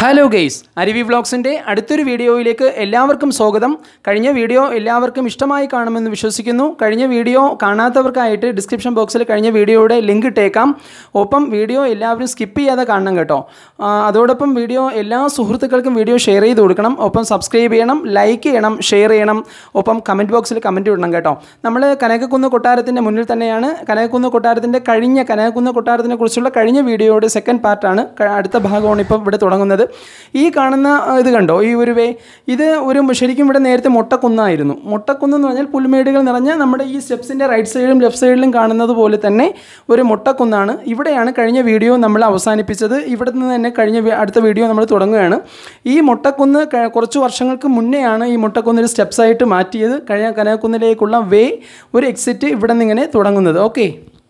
hello guys അരുവി വ്ളോഗ്സിൻ്റെ അടുത്തൊരു വീഡിയോയിലേക്ക് എല്ലാവർക്കും സ്വാഗതം കഴിഞ്ഞ വീഡിയോ എല്ലാവർക്കും ഇഷ്ടമായി കാണുമെന്ന് വിശ്വസിക്കുന്നു കഴിഞ്ഞ വീഡിയോ കാണാത്തവർക്കായിട്ട് ഡിസ്ക്രിപ്ഷൻ ബോക്സിൽ കഴിഞ്ഞ വീഡിയോയുടെ ലിങ്ക് ഇട്ടേക്കാം ഒപ്പം വീഡിയോ എല്ലാവരും സ്കിപ്പ് ചെയ്യാതെ കാണണം കേട്ടോ ആ, അതോടൊപ്പം വീഡിയോ എല്ലാ സുഹൃത്തുക്കൾക്കും വീഡിയോ ഷെയർ ചെയ്ത് കൊടുക്കണം ഒപ്പം സബ്സ്ക്രൈബ് ചെയ്യണം ലൈക്ക് ചെയ്യണം ഷെയർ ചെയ്യണം ഒപ്പം കമൻറ്റ് ബോക്സിൽ കമൻറ്റ് ഇടണം കേട്ടോ നമ്മൾ കനകക്കുന്ന് കൊട്ടാരത്തിൻ്റെ മുന്നിൽ തന്നെയാണ് കനകക്കുന്ന് കൊട്ടാരത്തിൻ്റെ കഴിഞ്ഞ കനകക്കുന്ന് കൊട്ടാരത്തിനെ കുറിച്ചുള്ള കഴിഞ്ഞ വീഡിയോയുടെ സെക്കൻഡ് പാർട്ടാണ് ക- അടുത്ത ഭാഗമാണ് ഇപ്പോൾ ഇവിടെ തുടങ്ങുന്നത് ഈ കാണുന്ന ആ, ഇത് കണ്ടോ ഈ ഒരു വേ ഇത് ഒരു ശരിക്കും ഇവിടെ നേരത്തെ മൊട്ടക്കുന്നായിരുന്നു മൊട്ടക്കുന്ന് എന്ന് പറഞ്ഞാൽ പുൽമേടുകൾ നിറഞ്ഞ നമ്മുടെ ഈ സ്റ്റെപ്സിൻ്റെ റൈറ്റ് സൈഡിലും ലെഫ്റ്റ് സൈഡിലും കാണുന്നത് പോലെ തന്നെ ഒരു മൊട്ടക്കുന്നാണ് ഇവിടെയാണ് കഴിഞ്ഞ വീഡിയോ നമ്മൾ അവസാനിപ്പിച്ചത് ഇവിടെ നിന്ന് തന്നെ കഴിഞ്ഞ വി- അടുത്ത വീഡിയോ നമ്മൾ തുടങ്ങുകയാണ് ഈ മൊട്ടക്കുന്ന് ക- കുറച്ച് വർഷങ്ങൾക്ക് മുന്നെയാണ് ഈ മൊട്ടക്കുന്ന് ഒരു സ്റ്റെപ്സ് ആയിട്ട് മാറ്റിയത് കഴിഞ്ഞ കനകക്കുന്നിലേക്കുള്ള വേ ഒരു എക്സിറ്റ് ഇവിടെ നിന്ന് ഇങ്ങനെ തുടങ്ങുന്നത് ഓക്കെ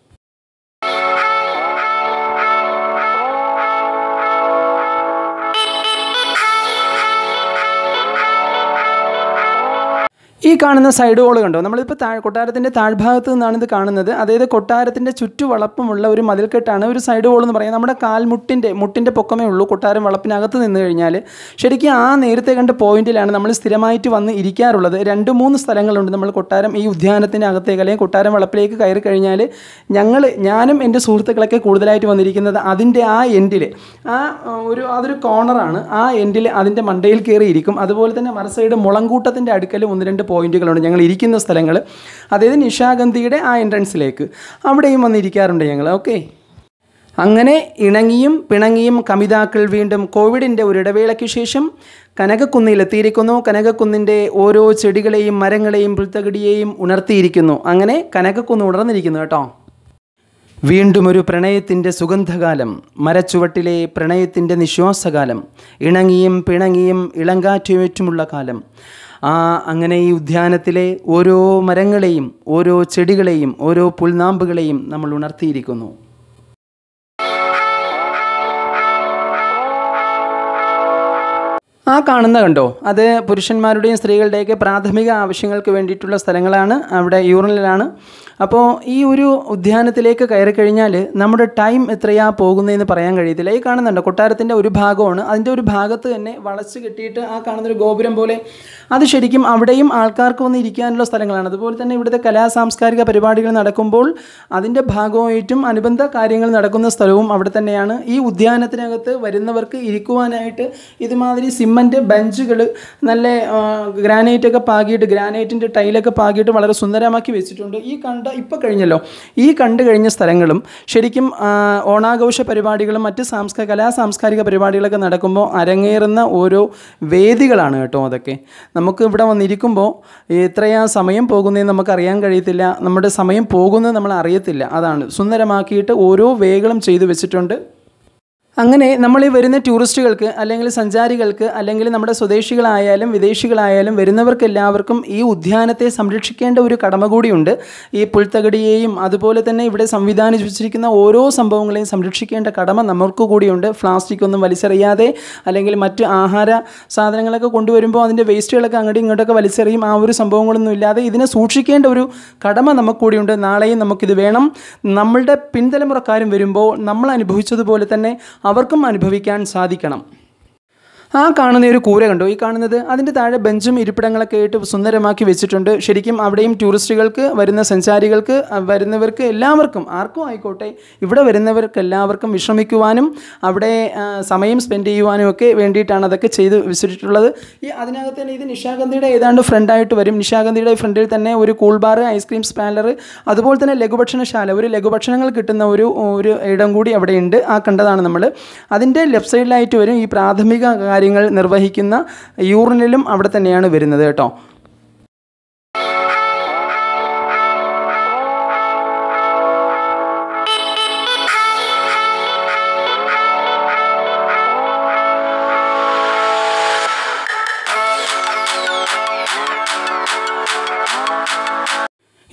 ഈ കാണുന്ന സൈഡ് വോൾ കണ്ടോ നമ്മളിപ്പോൾ താഴ് കൊട്ടാരത്തിൻ്റെ താഴ്ഭാഗത്ത് നിന്നാണ് ഇത് കാണുന്നത് അതായത് കൊട്ടാരത്തിൻ്റെ ചുറ്റുവളപ്പമുള്ള ഒരു മതിൽക്കെട്ടാണ് ഒരു സൈഡ് വോൾ എന്ന് പറയുന്നത് നമ്മുടെ കാൽമുട്ടിൻ്റെ മുട്ടിൻ്റെ പൊക്കമേ ഉള്ളൂ കൊട്ടാരം വളപ്പിനകത്ത് നിന്ന് കഴിഞ്ഞാൽ ശരിക്കും ആ നേരത്തെ കണ്ട പോയിന്റിലാണ് നമ്മൾ സ്ഥിരമായിട്ട് വന്ന് ഇരിക്കാറുള്ളത് രണ്ട് മൂന്ന് സ്ഥലങ്ങളുണ്ട് നമ്മൾ കൊട്ടാരം ഈ ഉദ്യാനത്തിൻ്റെ അകത്തേക്ക് അല്ലെങ്കിൽ കൊട്ടാരം വളപ്പിലേക്ക് കയറി കഴിഞ്ഞാൽ ഞങ്ങൾ ഞാനും എൻ്റെ സുഹൃത്തുക്കളൊക്കെ കൂടുതലായിട്ട് വന്നിരിക്കുന്നത് അതിൻ്റെ ആ എൻഡിൽ ആ ആ, ഒരു അതൊരു കോർണറാണ് ആ എൻഡിൽ അതിൻ്റെ മണ്ടയിൽ കയറി ഇരിക്കും അതുപോലെ തന്നെ മറ സൈഡ് മുളങ്കൂട്ടത്തിൻ്റെ അടുക്കൽ ഒന്ന് രണ്ട് പോയിന്റുകളുണ്ട് ഞങ്ങൾ ഇരിക്കുന്ന സ്ഥലങ്ങൾ അതായത് നിശാഗന്ധിയുടെ ആ എൻട്രൻസിലേക്ക് അവിടെയും വന്നിരിക്കാറുണ്ട് ഞങ്ങൾ ഓക്കെ അങ്ങനെ ഇണങ്ങിയും പിണങ്ങിയും കമിതാക്കൾ വീണ്ടും കോവിഡിൻ്റെ ഒരു ഇടവേളയ്ക്ക് ശേഷം കനകക്കുന്നിലെത്തിയിരിക്കുന്നു കനകക്കുന്നിൻ്റെ ഓരോ ചെടികളെയും മരങ്ങളെയും പുൽത്തകിടിയെയും ഉണർത്തിയിരിക്കുന്നു അങ്ങനെ കനകക്കുന്ന് ഉണർന്നിരിക്കുന്നു കേട്ടോ വീണ്ടും ഒരു പ്രണയത്തിൻ്റെ സുഗന്ധകാലം മരച്ചുവട്ടിലെ പ്രണയത്തിൻ്റെ നിശ്വാസകാലം ഇണങ്ങിയും പിണങ്ങിയും ഇളങ്കാറ്റുമേറ്റുമുള്ള കാലം ആ അങ്ങനെ ഈ ഉദ്യാനത്തിലെ ഓരോ മരങ്ങളെയും ഓരോ ചെടികളെയും ഓരോ പുൽനാമ്പുകളെയും നമ്മൾ ഉണർത്തിയിരിക്കുന്നു ആ കാണുന്ന കണ്ടോ അത് പുരുഷന്മാരുടെയും സ്ത്രീകളുടെയൊക്കെ പ്രാഥമിക ആവശ്യങ്ങൾക്ക് വേണ്ടിയിട്ടുള്ള സ്ഥലങ്ങളാണ് അവിടെ യൂറിനിലാണ് അപ്പോൾ ഈ ഒരു ഉദ്യാനത്തിലേക്ക് കയറി കഴിഞ്ഞാൽ നമ്മുടെ ടൈം എത്രയാ പോകുന്നതെന്ന് പറയാൻ കഴിയത്തില്ല ഈ കാണുന്നുണ്ടോ കൊട്ടാരത്തിൻ്റെ ഒരു ഭാഗമാണ് അതിൻ്റെ ഒരു ഭാഗത്ത് തന്നെ വളച്ച് കെട്ടിയിട്ട് ആ കാണുന്നൊരു ഗോപുരം പോലെ അത് ശരിക്കും അവിടെയും ആൾക്കാർക്ക് വന്ന് ഇരിക്കാനുള്ള സ്ഥലങ്ങളാണ് അതുപോലെ തന്നെ ഇവിടുത്തെ കലാ സാംസ്കാരിക പരിപാടികൾ നടക്കുമ്പോൾ അതിൻ്റെ ഭാഗമായിട്ടും അനുബന്ധ കാര്യങ്ങൾ നടക്കുന്ന സ്ഥലവും അവിടെ തന്നെയാണ് ഈ ഉദ്യാനത്തിനകത്ത് വരുന്നവർക്ക് ഇരിക്കുവാനായിട്ട് ഇതുമാതിരി സിമൻറ്റ് ബെഞ്ചുകൾ നല്ല ഗ്രാനൈറ്റ് ഒക്കെ പാകിയിട്ട് ഗ്രാനൈറ്റിൻ്റെ ടൈലൊക്കെ പാകിയിട്ട് വളരെ സുന്ദരമാക്കി വെച്ചിട്ടുണ്ട് ഈ കണ്ട ഇപ്പോൾ കഴിഞ്ഞല്ലോ ഈ കണ്ടു കഴിഞ്ഞ സ്ഥലങ്ങളും ശരിക്കും ആ, ഓണാഘോഷ പരിപാടികളും മറ്റ് സാംസ്കാരിക കലാ സാംസ്കാരിക പരിപാടികളൊക്കെ നടക്കുമ്പോൾ അരങ്ങേറുന്ന ഓരോ വേദികളാണ് കേട്ടോ അതൊക്കെ നമുക്ക് ഇവിടെ വന്നിരിക്കുമ്പോൾ എത്രയാ സമയം പോകുന്നതെന്ന് നമുക്ക് അറിയാൻ കഴിയത്തില്ല നമ്മുടെ സമയം പോകുന്നത് നമ്മൾ അറിയത്തില്ല അതാണ് സുന്ദരമാക്കിയിട്ട് ഓരോ വേകളും ചെയ്തു വെച്ചിട്ടുണ്ട് അങ്ങനെ നമ്മൾ ഈ വരുന്ന ടൂറിസ്റ്റുകൾക്ക് അല്ലെങ്കിൽ സഞ്ചാരികൾക്ക് അല്ലെങ്കിൽ നമ്മുടെ സ്വദേശികളായാലും വിദേശികളായാലും വരുന്നവർക്ക് എല്ലാവർക്കും ഈ ഉദ്യാനത്തെ സംരക്ഷിക്കേണ്ട ഒരു കടമ കൂടിയുണ്ട് ഈ പുൽത്തകടിയെയും അതുപോലെ തന്നെ ഇവിടെ സംവിധാനിച്ചിരിക്കുന്ന ഓരോ സംഭവങ്ങളെയും സംരക്ഷിക്കേണ്ട കടമ നമുക്ക് കൂടിയുണ്ട് പ്ലാസ്റ്റിക് ഒന്നും വലിച്ചെറിയാതെ അല്ലെങ്കിൽ മറ്റ് ആഹാര സാധനങ്ങളൊക്കെ കൊണ്ടുവരുമ്പോൾ അതിൻ്റെ വേസ്റ്റുകളൊക്കെ അങ്ങോട്ടും ഇങ്ങോട്ടൊക്കെ വലിച്ചെറിയും ആ ഒരു സംഭവങ്ങളൊന്നും ഇല്ലാതെ ഇതിനെ സൂക്ഷിക്കേണ്ട ഒരു കടമ നമുക്ക് കൂടിയുണ്ട് നാളെയും നമുക്കിത് വേണം നമ്മളുടെ പിൻതലമുറക്കാരും വരുമ്പോൾ നമ്മൾ അനുഭവിച്ചതുപോലെ തന്നെ അവർക്കും അനുഭവിക്കാൻ സാധിക്കണം ആ കാണുന്ന ഒരു കൂര കണ്ടോ ഈ കാണുന്നത് അതിൻ്റെ താഴെ ബെഞ്ചും ഇരിപ്പിടങ്ങളൊക്കെ ആയിട്ട് സുന്ദരമാക്കി വെച്ചിട്ടുണ്ട് ശരിക്കും അവിടെയും ടൂറിസ്റ്റുകൾക്ക് വരുന്ന സഞ്ചാരികൾക്ക് അ, വരുന്നവർക്ക് എല്ലാവർക്കും ആർക്കും ആയിക്കോട്ടെ ഇവിടെ വരുന്നവർക്ക് എല്ലാവർക്കും വിശ്രമിക്കുവാനും അവിടെ ആ, സമയം സ്പെൻഡ് ചെയ്യുവാനും ഒക്കെ വേണ്ടിയിട്ടാണ് അതൊക്കെ ചെയ്ത് വെച്ചിട്ടുള്ളത് ഈ അതിനകത്ത് തന്നെ ഇത് നിശാഗന്ധിയുടെ ഏതാണ്ട് ഫ്രണ്ടായിട്ട് വരും നിശാഗന്ധിയുടെ ഫ്രണ്ടിൽ തന്നെ ഒരു കൂൾ ബാർ ഐസ്ക്രീം സ്പാലർ അതുപോലെ തന്നെ ലഘുഭക്ഷണശാല ഒരു ലഘുഭക്ഷണങ്ങൾ കിട്ടുന്ന ഒരു ഒരു ഇടം കൂടി അവിടെ ഉണ്ട് ആ കണ്ടതാണ് നമ്മൾ അതിൻ്റെ ലെഫ്റ്റ് സൈഡിലായിട്ട് വരും ഈ പ്രാഥമിക കാര്യങ്ങൾ നിർവഹിക്കുന്ന യൂറിനിലും അവിടെ തന്നെയാണ് വരുന്നത് കേട്ടോ ഇത്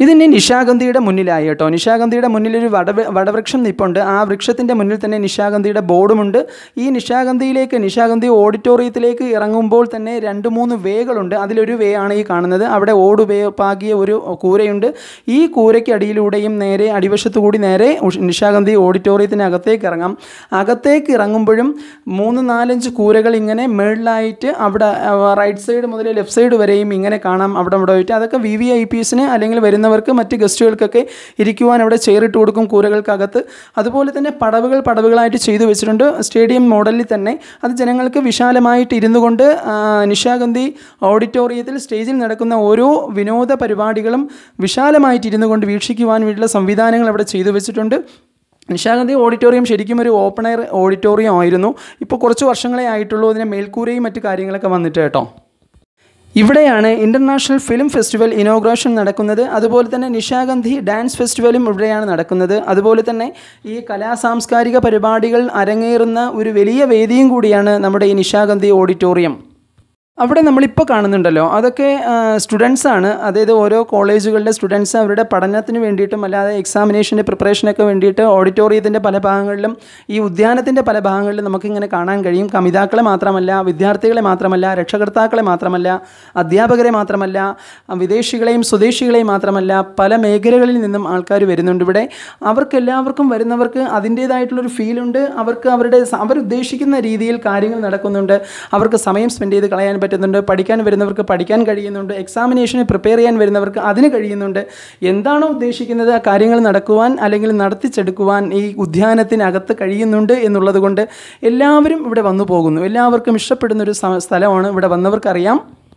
ഇതിന് നിശാഗന്ധിയുടെ മുന്നിലായി കേട്ടോ നിശാഗന്ധിയുടെ മുന്നിലൊരു വട വടവൃക്ഷം നിപ്പുണ്ട് ആ വൃക്ഷത്തിൻ്റെ മുന്നിൽ തന്നെ നിശാഗന്ധിയുടെ ബോർഡുമുണ്ട് ഈ നിശാഗന്ധിയിലേക്ക് നിശാഗന്ധി ഓഡിറ്റോറിയത്തിലേക്ക് ഇറങ്ങുമ്പോൾ തന്നെ രണ്ട് മൂന്ന് വേകളുണ്ട് അതിലൊരു വേ ആണ് ഈ കാണുന്നത് അവിടെ ഓട് വേ പാകിയ ഒരു കൂരയുണ്ട് ഈ കൂരയ്ക്ക് അടിയിലൂടെയും നേരെ അടിവശത്തു കൂടി നേരെ ഉഷ്- നിശാഗന്ധി ഓഡിറ്റോറിയത്തിനകത്തേക്ക് ഇറങ്ങാം അകത്തേക്ക് ഇറങ്ങുമ്പോഴും മൂന്ന് നാലഞ്ച് കൂരകൾ ഇങ്ങനെ മേളിലായിട്ട് അവിടെ റൈറ്റ് സൈഡ് മുതൽ ലെഫ്റ്റ് സൈഡ് വരെയും ഇങ്ങനെ കാണാം അവിടെ അവിടെ ആയിട്ട് അതൊക്കെ വി വി ഐ പീസിന് അല്ലെങ്കിൽ വരുന്നവർക്ക് മറ്റ് ഗസ്റ്റുകൾക്കൊക്കെ ഇരിക്കുവാൻ അവിടെ ചെയറിട്ട് കൊടുക്കും കൂരകൾക്കകത്ത് അതുപോലെ തന്നെ പടവുകൾ പടവുകളായിട്ട് ചെയ്തു വെച്ചിട്ടുണ്ട് സ്റ്റേഡിയം മോഡലിൽ തന്നെ അത് ജനങ്ങൾക്ക് വിശാലമായിട്ട് ഇരുന്നു കൊണ്ട് ആ, നിശാഗന്ധി ഓഡിറ്റോറിയത്തിൽ സ്റ്റേജിൽ നടക്കുന്ന ഓരോ വിനോദ പരിപാടികളും വിശാലമായിട്ട് ഇരുന്നു കൊണ്ട് വീക്ഷിക്കുവാൻ വേണ്ടിയുള്ള സംവിധാനങ്ങൾ അവിടെ ചെയ്തു വെച്ചിട്ടുണ്ട് നിശാഗന്ധി ഓഡിറ്റോറിയം ശരിക്കും ഒരു ഓപ്പൺ എയർ ഓഡിറ്റോറിയം ആയിരുന്നു ഇപ്പോൾ കുറച്ച് വർഷങ്ങളെ ആയിട്ടുള്ളൂ അതിന് മേൽക്കൂരയും മറ്റു കാര്യങ്ങളൊക്കെ വന്നിട്ട് കേട്ടോ ഇവിടെയാണ് ഇൻ്റർനാഷണൽ ഫിലിം ഫെസ്റ്റിവൽ ഇനോഗ്രേഷൻ നടക്കുന്നത് അതുപോലെ തന്നെ നിശാഗന്ധി ഡാൻസ് ഫെസ്റ്റിവലും ഇവിടെയാണ് നടക്കുന്നത് അതുപോലെ തന്നെ ഈ കലാ സാംസ്കാരിക പരിപാടികൾ അരങ്ങേറുന്ന ഒരു വലിയ വേദിയും കൂടിയാണ് നമ്മുടെ ഈ നിശാഗന്ധി ഓഡിറ്റോറിയം അവിടെ നമ്മളിപ്പോൾ കാണുന്നുണ്ടല്ലോ അതൊക്കെ സ്റ്റുഡൻസ് ആണ് അതായത് ഓരോ കോളേജുകളിലെ സ്റ്റുഡൻസ് അവരുടെ പഠനത്തിന് വേണ്ടിയിട്ടും അല്ലാതെ എക്സാമിനേഷൻ്റെ പ്രിപ്പറേഷനൊക്കെ വേണ്ടിയിട്ട് ഓഡിറ്റോറിയത്തിൻ്റെ പല ഭാഗങ്ങളിലും ഈ ഉദ്യാനത്തിൻ്റെ പല ഭാഗങ്ങളിലും നമുക്കിങ്ങനെ കാണാൻ കഴിയും കമിതാക്കളെ മാത്രമല്ല വിദ്യാർത്ഥികളെ മാത്രമല്ല രക്ഷകർത്താക്കളെ മാത്രമല്ല അധ്യാപകരെ മാത്രമല്ല വിദേശികളെയും സ്വദേശികളെയും മാത്രമല്ല പല മേഖലകളിൽ നിന്നും ആൾക്കാർ വരുന്നുണ്ട് ഇവിടെ അവർക്കെല്ലാവർക്കും വരുന്നവർക്ക് അതിൻ്റേതായിട്ടുള്ളൊരു ഫീലുണ്ട് അവർക്ക് അവരുടെ സ- അവരുദ്ദേശിക്കുന്ന രീതിയിൽ കാര്യങ്ങൾ നടക്കുന്നുണ്ട് അവർക്ക് സമയം സ്പെൻഡ് ചെയ്ത് കളയാൻ പറ്റുന്നുണ്ട് പഠിക്കാൻ വരുന്നവർക്ക് പഠിക്കാൻ കഴിയുന്നുണ്ട് എക്സാമിനേഷന് പ്രിപ്പയർ ചെയ്യാൻ വരുന്നവർക്ക് അതിന് കഴിയുന്നുണ്ട് എന്താണോ ഉദ്ദേശിക്കുന്നത് ആ കാര്യങ്ങൾ നടക്കുവാൻ അല്ലെങ്കിൽ നടത്തിച്ചെടുക്കുവാൻ ഈ ഉദ്യാനത്തിനകത്ത് കഴിയുന്നുണ്ട് എന്നുള്ളത് കൊണ്ട് എല്ലാവരും ഇവിടെ വന്നു പോകുന്നു എല്ലാവർക്കും ഇഷ്ടപ്പെടുന്ന ഒരു സ്ഥ- സ്ഥലമാണ് ഇവിടെ വന്നവർക്കറിയാം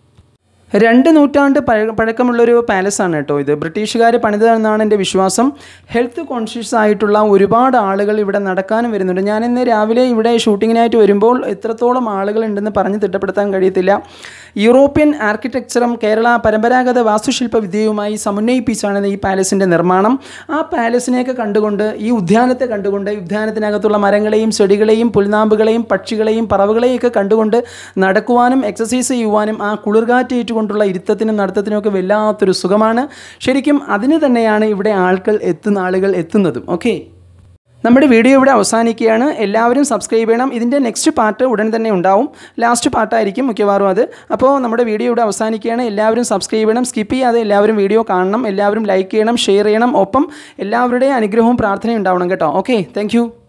രണ്ട് നൂറ്റാണ്ട് പഴ പഴക്കമുള്ളൊരു പാലസാണ് കേട്ടോ ഇത് ബ്രിട്ടീഷുകാർ പണിതതെന്നാണ് എൻ്റെ വിശ്വാസം ഹെൽത്ത് കോൺഷ്യസ് ആയിട്ടുള്ള ഒരുപാട് ആളുകൾ ഇവിടെ നടക്കാനും വരുന്നുണ്ട് ഞാൻ ഇന്ന് രാവിലെ ഇവിടെ ഷൂട്ടിങ്ങിനായിട്ട് വരുമ്പോൾ എത്രത്തോളം ആളുകളുണ്ടെന്ന് പറഞ്ഞ് തിട്ടപ്പെടുത്താൻ കഴിയത്തില്ല യൂറോപ്യൻ ആർക്കിടെക്ചറും കേരള പരമ്പരാഗത വാസ്തുശില്പ വിദ്യയുമായി സമന്വയിപ്പിച്ചാണ് ഈ പാലസിൻ്റെ നിർമ്മാണം ആ പാലസിനെയൊക്കെ കണ്ടുകൊണ്ട് ഈ ഉദ്യാനത്തെ കണ്ടുകൊണ്ട് ഈ ഉദ്യാനത്തിനകത്തുള്ള മരങ്ങളെയും ചെടികളെയും പുൽനാമ്പുകളെയും പക്ഷികളെയും പറവുകളെയും ഒക്കെ കണ്ടുകൊണ്ട് നടക്കുവാനും എക്സസൈസ് ചെയ്യുവാനും ആ കുളിർകാറ്റ് ഏറ്റുകൊണ്ടുള്ള ഇരുത്തത്തിനും നടത്തത്തിനും ഒക്കെ വല്ലാത്തൊരു സുഖമാണ് ശരിക്കും അതിന് തന്നെയാണ് ഇവിടെ ആൾക്കാർ എത്തുന്ന ആളുകൾ എത്തുന്നതും ഓക്കെ നമ്മുടെ വീഡിയോ ഇവിടെ അവസാനിക്കുകയാണ് എല്ലാവരും സബ്സ്ക്രൈബ് ചെയ്യണം ഇതിൻ്റെ നെക്സ്റ്റ് പാർട്ട് ഉടൻ തന്നെ ഉണ്ടാവും ലാസ്റ്റ് പാർട്ടായിരിക്കും മിക്കവാറും അത് അപ്പോൾ നമ്മുടെ വീഡിയോ ഇവിടെ അവസാനിക്കുകയാണ് എല്ലാവരും സബ്സ്ക്രൈബ് ചെയ്യണം സ്കിപ്പ് ചെയ്യാതെ എല്ലാവരും വീഡിയോ കാണണം എല്ലാവരും ലൈക്ക് ചെയ്യണം ഷെയർ ചെയ്യണം ഒപ്പം എല്ലാവരുടെയും അനുഗ്രഹവും പ്രാർത്ഥനയും ഉണ്ടാവണം കേട്ടോ ഓക്കെ താങ്ക്